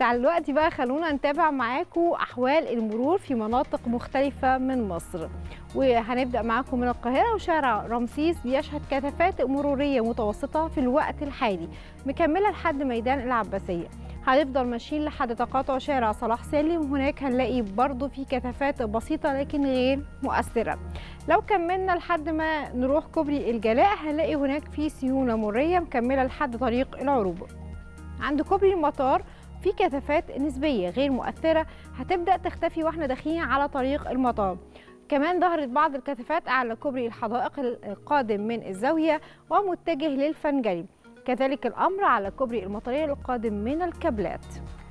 تعالوا دلوقتي بقى خلونا نتابع معاكم احوال المرور في مناطق مختلفه من مصر وهنبدا معاكم من القاهره وشارع رمسيس بيشهد كثافات مروريه متوسطه في الوقت الحالي مكمله لحد ميدان العباسيه هنفضل ماشيين لحد تقاطع شارع صلاح سالم هناك هنلاقي برضو في كثافات بسيطه لكن غير مؤثره لو كملنا لحد ما نروح كوبري الجلاء هنلاقي هناك في سيوله مريه مكمله لحد طريق العروبه عند كوبري المطار في كثافات نسبيه غير مؤثره هتبدا تختفي واحنا داخلين على طريق المطار كمان ظهرت بعض الكثافات على كوبري الحدائق القادم من الزاويه ومتجه للفنجري كذلك الامر على كوبري المطريه القادم من الكابلات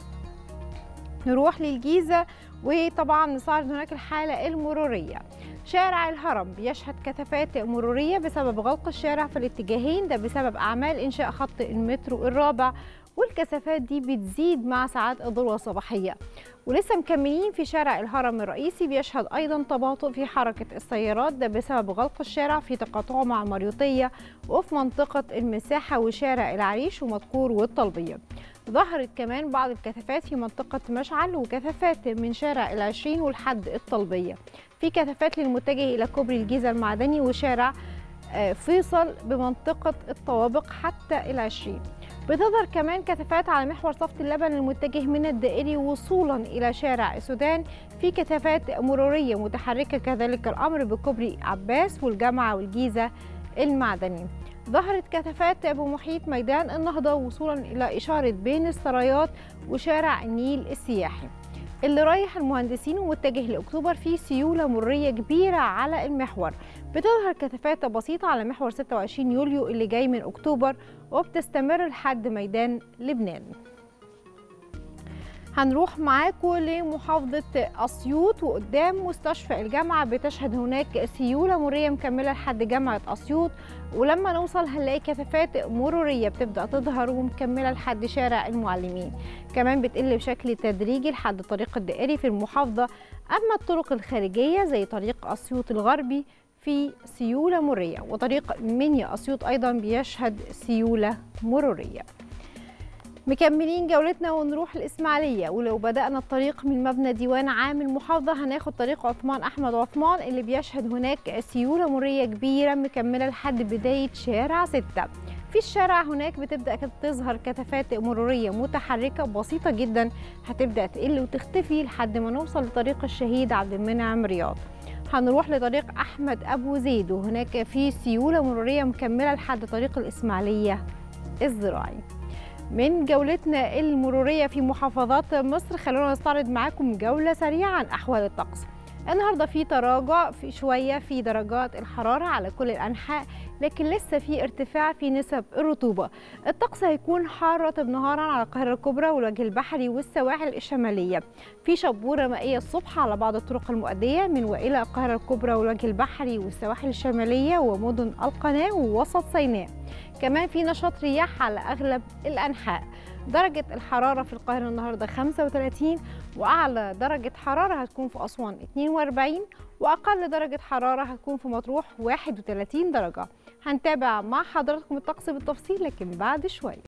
نروح للجيزه وطبعا نستعرض هناك الحاله المروريه شارع الهرم بيشهد كثافات مروريه بسبب غلق الشارع في الاتجاهين ده بسبب اعمال انشاء خط المترو الرابع والكثافات دي بتزيد مع ساعات الذروه الصباحيه ولسه مكملين في شارع الهرم الرئيسي بيشهد ايضا تباطؤ في حركه السيارات ده بسبب غلق الشارع في تقاطعه مع المريوطيه وفي منطقه المساحه وشارع العريش ومدكور والطلبيه ظهرت كمان بعض الكثافات في منطقة مشعل وكثافات من شارع العشرين ولحد الطلبية في كثافات للمتجه إلى كوبري الجيزة المعدني وشارع فيصل بمنطقة الطوابق حتى العشرين بتظهر كمان كثافات على محور صفت اللبن المتجه من الدائري وصولا إلى شارع السودان في كثافات مرورية متحركة كذلك الأمر بكوبري عباس والجامعة والجيزة المعدني ظهرت كثافات بمحيط ميدان النهضة وصولا إلى إشارة بين السرايات وشارع النيل السياحي اللي رايح المهندسين ومتجه لأكتوبر في سيولة مرية كبيرة على المحور بتظهر كثافات بسيطة على محور 26 يوليو اللي جاي من أكتوبر وبتستمر لحد ميدان لبنان هنروح معاكم لمحافظة أسيوط وقدام مستشفى الجامعة بتشهد هناك سيولة مرية مكملة لحد جامعة أسيوط ولما نوصل هنلاقي كثافات مرورية بتبدأ تظهر ومكملة لحد شارع المعلمين كمان بتقل بشكل تدريجي لحد طريق الدائري في المحافظة أما الطرق الخارجية زي طريق أسيوط الغربي في سيولة مرية وطريق منيا أسيوط أيضا بيشهد سيولة مرورية مكملين جولتنا ونروح الإسماعيلية ولو بدأنا الطريق من مبنى ديوان عام المحافظة هناخد طريق عثمان أحمد عثمان اللي بيشهد هناك سيولة مرية كبيرة مكملة لحد بداية شارع ستة في الشارع هناك بتبدأ تظهر كثافات مرورية متحركة بسيطة جدا هتبدأ تقل وتختفي لحد ما نوصل لطريق الشهيد عبد المنعم رياض هنروح لطريق أحمد أبو زيد وهناك في سيولة مرورية مكملة لحد طريق الإسماعيلية الزراعي من جولتنا المرورية في محافظات مصر خلونا نستعرض معاكم جولة سريعة عن أحوال الطقس النهارده في تراجع في شويه في درجات الحراره على كل الانحاء لكن لسه في ارتفاع في نسب الرطوبه الطقس هيكون حار رطب نهارا على القاهره الكبرى والوجه البحري والسواحل الشماليه في شبوره مائيه الصبح على بعض الطرق المؤديه من والى القاهره الكبرى والوجه البحري والسواحل الشماليه ومدن القناه ووسط سيناء كمان في نشاط رياح على اغلب الانحاء درجة الحرارة في القاهرة النهاردة 35 وأعلى درجة حرارة هتكون في أسوان 42 وأقل درجة حرارة هتكون في مطروح 31 درجة هنتابع مع حضراتكم الطقس بالتفصيل لكن بعد شوية